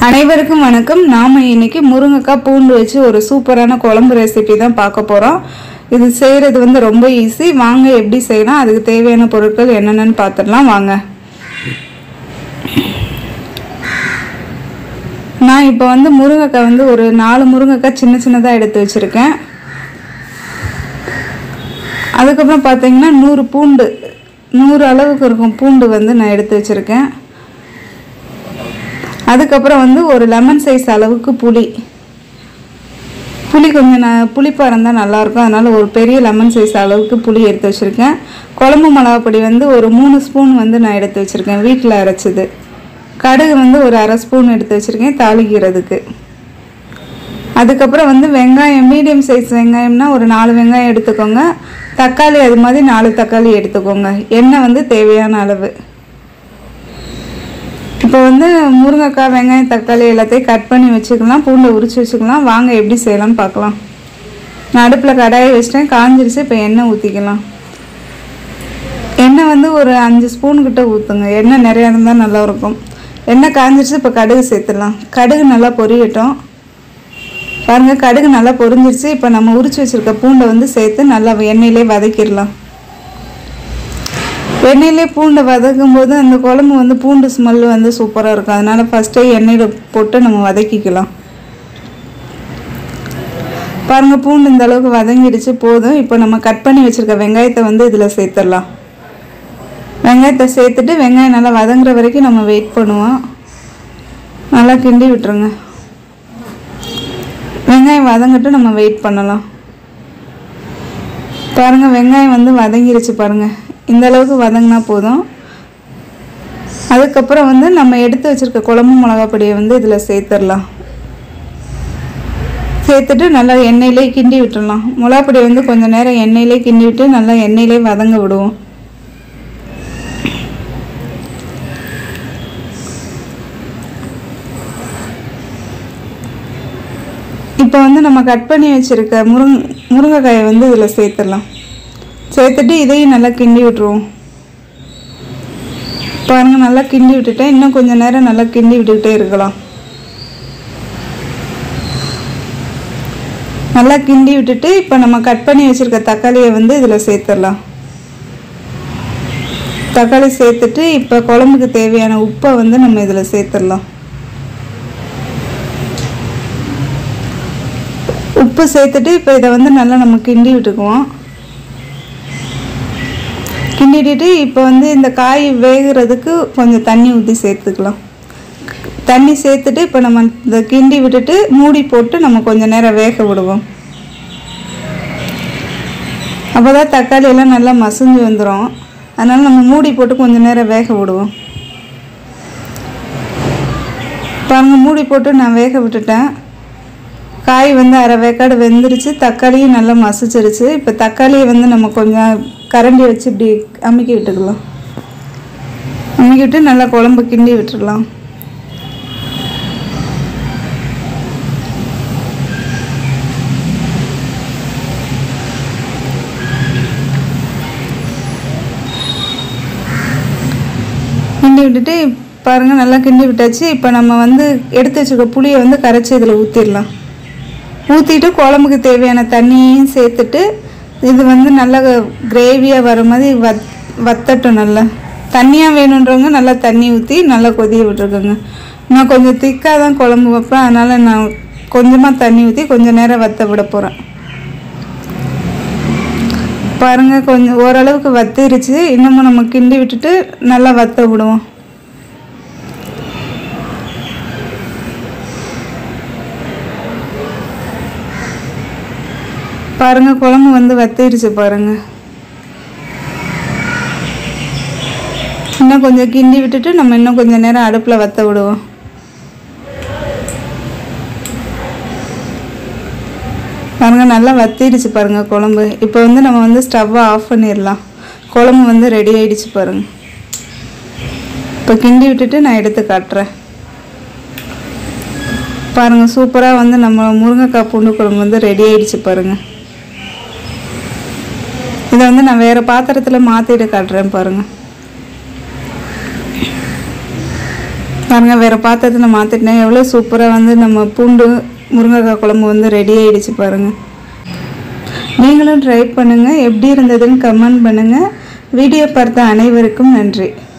அனைவருக்கும் வணக்கம் நாம் இன்னைக்கு முருங்கைக்காய் பூண்டு வச்சு ஒரு சூப்பரான குழம்பு ரெசிபி தான் பார்க்க போகிறோம் இது செய்கிறது வந்து ரொம்ப ஈஸி வாங்க எப்படி செய்யலாம் அதுக்கு தேவையான பொருட்கள் என்னென்னு பார்த்துடலாம் வாங்க நான் இப்போ வந்து முருங்கைக்காய் வந்து ஒரு நாலு முருங்கைக்காய் சின்ன சின்னதாக எடுத்து வச்சுருக்கேன் அதுக்கப்புறம் பார்த்தீங்கன்னா நூறு பூண்டு நூறு அளவுக்கு இருக்கும் பூண்டு வந்து நான் எடுத்து வச்சுருக்கேன் அதுக்கப்புறம் வந்து ஒரு லெமன் சைஸ் அளவுக்கு புளி புளி கொஞ்சம் நான் புளிப்பாக இருந்தால் நல்லாயிருக்கும் அதனால் ஒரு பெரிய லெமன் சைஸ் அளவுக்கு புளி எடுத்து வச்சுருக்கேன் குழம்பு மிளகாப்பொடி வந்து ஒரு மூணு ஸ்பூன் வந்து நான் எடுத்து வச்சுருக்கேன் வீட்டில் அரைச்சது கடுகு வந்து ஒரு அரை ஸ்பூன் எடுத்து வச்சுருக்கேன் தாளிக்கிறதுக்கு அதுக்கப்புறம் வந்து வெங்காயம் மீடியம் சைஸ் வெங்காயம்னா ஒரு நாலு வெங்காயம் எடுத்துக்கோங்க தக்காளி அது மாதிரி நாலு தக்காளி எடுத்துக்கோங்க எண்ணெய் வந்து தேவையான அளவு இப்போ வந்து முருங்கைக்காய் வெங்காயம் தக்காளி எல்லாத்தையும் கட் பண்ணி வச்சுக்கலாம் பூண்டை உரிச்சு வச்சுக்கலாம் வாங்க எப்படி செய்யலாம்னு பார்க்கலாம் நான் அடுப்பில் கடாயை வச்சிட்டேன் காஞ்சிருச்சு இப்போ எண்ணெய் ஊற்றிக்கலாம் எண்ணெய் வந்து ஒரு அஞ்சு ஸ்பூன் கிட்ட ஊற்றுங்க எண்ணெய் நிறையா இருந்தால் நல்லா இருக்கும் எண்ணெய் காஞ்சிருச்சு இப்போ கடுகு சேர்த்துடலாம் கடுகு நல்லா பொரியட்டும் பாருங்கள் கடுகு நல்லா பொரிஞ்சிருச்சு இப்போ நம்ம உரிச்சு வச்சுருக்க பூண்டை வந்து சேர்த்து நல்லா எண்ணெயிலே வதக்கிடலாம் எண்ணெயிலே பூண்டை வதக்கும் போது அந்த குழம்பு வந்து பூண்டு ஸ்மெல் வந்து சூப்பராக இருக்கும் அதனால் ஃபஸ்ட்டே எண்ணெயில் போட்டு நம்ம வதக்கிக்கலாம் பாருங்கள் பூண்டு இந்த அளவுக்கு வதங்கிடுச்சு போதும் இப்போ நம்ம கட் பண்ணி வச்சுருக்க வெங்காயத்தை வந்து இதில் சேர்த்துடலாம் வெங்காயத்தை சேர்த்துட்டு வெங்காயம் நல்லா வதங்குற வரைக்கும் நம்ம வெயிட் பண்ணுவோம் நல்லா கிண்டி விட்டுருங்க வெங்காயம் வதங்கிட்டு நம்ம வெயிட் பண்ணலாம் பாருங்கள் வெங்காயம் வந்து வதங்கிருச்சு பாருங்கள் இந்த அளவுக்கு வதங்கினா போதும் அதுக்கப்புறம் வந்து நம்ம எடுத்து வச்சுருக்க குழம்பு மிளகா பொடியை வந்து இதில் சேர்த்துடலாம் சேர்த்துட்டு நல்லா எண்ணெயிலே கிண்டி விட்டுடலாம் மிளகா பொடியை வந்து கொஞ்சம் நேரம் எண்ணெயிலே கிண்டி விட்டு நல்லா எண்ணெயிலே வதங்க விடுவோம் இப்போ வந்து நம்ம கட் பண்ணி வச்சுருக்க முருங் முருங்கைக்காயை வந்து இதில் சேர்த்துடலாம் சேர்த்துட்டு இதையும் நல்லா கிண்டி விட்டுருவோம் பாருங்கள் நல்லா கிண்டி விட்டுட்டேன் இன்னும் கொஞ்சம் நேரம் நல்லா கிண்டி விட்டுக்கிட்டே இருக்கலாம் நல்லா கிண்டி விட்டுட்டு இப்போ நம்ம கட் பண்ணி வச்சுருக்க தக்காளியை வந்து இதில் சேர்த்துடலாம் தக்காளி சேர்த்துட்டு இப்போ குழம்புக்கு தேவையான உப்பை வந்து நம்ம இதில் சேர்த்துடலாம் உப்பு சேர்த்துட்டு இப்போ இதை வந்து நல்லா நம்ம கிண்டி விட்டுக்குவோம் கிண்டிட்டு இப்போ வந்து இந்த காய் வேகிறதுக்கு கொஞ்சம் தண்ணி ஊற்றி சேர்த்துக்கலாம் தண்ணி சேர்த்துட்டு இப்போ நம்ம இந்த கிண்டி விட்டுட்டு மூடி போட்டு நம்ம கொஞ்சம் நேரம் வேக விடுவோம் அப்போ தான் தக்காளி எல்லாம் நல்லா மசிஞ்சு வந்துடும் அதனால் நம்ம மூடி போட்டு கொஞ்சம் நேரம் வேக விடுவோம் பாருங்கள் மூடி போட்டு நான் வேக விட்டுட்டேன் காய் வந்து அரை வேக்காடு வெந்துருச்சு தக்காளியும் நல்லா மசிச்சிருச்சு இப்போ தக்காளியை வந்து நம்ம கொஞ்சம் கரண்டி வச்சு இப்படி அமுக்கி விட்டுக்கலாம் அமுக்கி விட்டு நல்லா குழம்பு கிண்டி விட்டுடலாம் கிண்டி விட்டுட்டு பாருங்கள் நல்லா கிண்டி விட்டாச்சு இப்போ நம்ம வந்து எடுத்து வச்சுருக்க புளியை வந்து கரைச்சி இதில் ஊற்றிடலாம் ஊற்றிட்டு குழம்புக்கு தேவையான தண்ணியையும் சேர்த்துட்டு இது வந்து நல்லா கிரேவியாக வர மாதிரி வத் வத்தட்டும் நல்லா தண்ணியாக வேணுன்றவங்க நல்லா தண்ணி ஊற்றி நல்லா கொதிய விட்டுருக்கோங்க நான் கொஞ்சம் திக்காக தான் குழம்பு வைப்பேன் அதனால் நான் கொஞ்சமாக தண்ணி ஊற்றி கொஞ்சம் நேரம் வத்த விட போகிறேன் பாருங்கள் கொஞ்சம் ஓரளவுக்கு வத்திருச்சு இன்னமும் நம்ம கிண்டி விட்டுட்டு நல்லா வத்த விடுவோம் பாருங்க குழம்பு வந்து வத்திருச்சு பாருங்க இன்னும் கொஞ்சம் கிண்டி விட்டுட்டு நம்ம இன்னும் கொஞ்சம் நேரம் அடுப்பில் வத்த விடுவோம் பாருங்க நல்லா வத்திடுச்சு பாருங்க குழம்பு இப்போ வந்து நம்ம வந்து ஸ்டவ்வை ஆஃப் பண்ணிடலாம் குழம்பு வந்து ரெடி ஆயிடுச்சு பாருங்க இப்போ கிண்டி விட்டுட்டு நான் எடுத்து காட்டுறேன் பாருங்கள் சூப்பராக வந்து நம்ம முருங்கைக்காய் பூண்டு குழம்பு வந்து ரெடி ஆயிடுச்சு பாருங்கள் இதை வந்து நான் வேறு பாத்திரத்தில் மாற்றிட்டு காட்டுறேன் பாருங்கள் பாருங்கள் வேறு பாத்திரத்தில் மாற்றிட்டேன் எவ்வளோ சூப்பராக வந்து நம்ம பூண்டு முருங்கைக்காய் குழம்பு வந்து ரெடி ஆயிடுச்சு பாருங்கள் நீங்களும் ட்ரை பண்ணுங்கள் எப்படி இருந்ததுன்னு கமெண்ட் பண்ணுங்கள் வீடியோ பார்த்த அனைவருக்கும் நன்றி